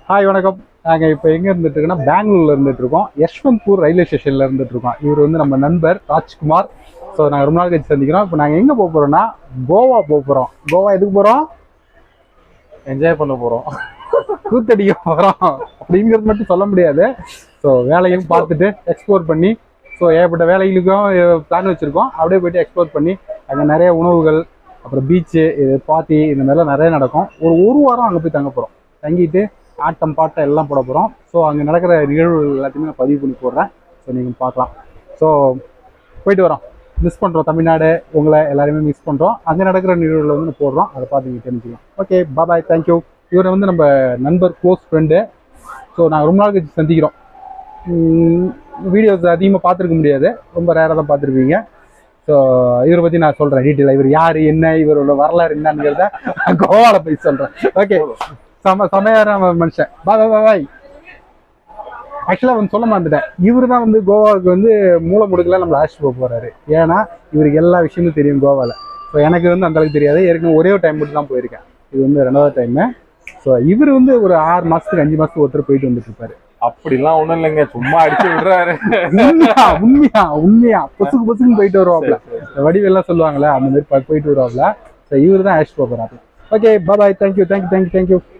hi வணக்கம் நாங்கள் இப்போ எங்கே இருந்துட்டு இருக்கோம்னா பெங்களூர்ல இருந்துட்டு இருக்கோம் யஷ்வந்த்பூர் ரயில்வே ஸ்டேஷன்ல இருந்துட்டு இருக்கோம் இவர் வந்து நம்ம நண்பர் ராஜ்குமார் ஸோ நாங்கள் ரொம்ப நாள் கழிச்சு சந்திக்கிறோம் இப்போ நாங்கள் எங்கே போக போகிறோம்னா கோவா போக போகிறோம் கோவா எதுக்கு போகிறோம் என்ஜாய் பண்ண போறோம் கூத்தடிக்க போகிறோம் அப்படிங்கிறது மட்டும் சொல்ல முடியாது ஸோ வேலையும் பார்த்துட்டு எக்ஸ்ப்ளோர் பண்ணி ஸோ ஏகப்பட்ட வேலைகளுக்கும் பிளான் வச்சுருக்கோம் அப்படியே போயிட்டு எக்ஸ்ப்ளோர் பண்ணி அங்கே நிறைய உணவுகள் அப்புறம் பீச்சு இது பார்ட்டி இந்த மாதிரிலாம் நிறைய நடக்கும் ஒரு ஒரு வாரம் அங்கே போய் தங்க போகிறோம் தங்கிட்டு ஆட்டம் பாட்டம் எல்லாம் போட போகிறோம் ஸோ அங்கே நடக்கிற நிகழ்வுகள் எல்லாத்தையுமே நான் பதிவு பண்ணி போடுறேன் ஸோ நீங்கள் பார்க்கலாம் ஸோ போயிட்டு வரோம் மிஸ் பண்ணுறோம் தமிழ்நாடு உங்களை எல்லாரையுமே மிஸ் பண்ணுறோம் அங்கே நடக்கிற நிகழ்வுகளை வந்து நான் போடுறோம் அதை பார்த்து நீங்கள் தெரிஞ்சுக்கலாம் ஓகே பாய் தேங்க்யூ இவரை வந்து நம்ம நண்பர் க்ளோஸ் ஃப்ரெண்டு ஸோ நாங்கள் ரொம்ப நாள் கழிச்சு சந்திக்கிறோம் வீடியோஸ் அதிகமாக பார்த்துருக்க முடியாது ரொம்ப ரேராக தான் பார்த்துருப்பீங்க ஸோ இவரை பற்றி நான் சொல்கிறேன் டீட்டெயிலாக இவர் யார் என்ன இவரோட வரலாறு என்னங்கிறத கோவாவில் போய் சொல்கிறேன் ஓகே செம செமையான மனுஷன் பாய் பாய் பாய் ஆக்சுவலாக வந்து சொல்ல மாட்டேன் இவர் தான் வந்து கோவாவுக்கு வந்து மூல முடுக்கெல்லாம் நம்மளை அழைச்சிட்டு போக போகிறாரு ஏன்னா இவருக்கு எல்லா விஷயமும் தெரியும் கோவாவில் ஸோ எனக்கு வந்து அந்த அளவுக்கு தெரியாது ஏற்கனவே ஒரே ஒரு டைம் மட்டும் தான் போயிருக்கேன் இது வந்து ரெண்டாவது டைமு ஸோ இவர் வந்து ஒரு ஆறு மாதத்துக்கு அஞ்சு மாதத்துக்கு ஒருத்தர் போயிட்டு வந்துட்டு இருப்பாரு அப்படிலாம் ஒண்ணும் இல்லைங்க சும்மா அடிச்சு விடுறாரு உண்மையா உண்மையா உண்மையா பொசுக்கு பொசுக்குன்னு போயிட்டு வருவாப்ல இந்த வடிவெல்லாம் சொல்லுவாங்கல்ல அந்த மாதிரி ப- போயிட்டு வருவாப்ல ஸோ இவர் தான் அழைச்சிட்டு போகிறாரு okay bye thank you thank you thank you thank you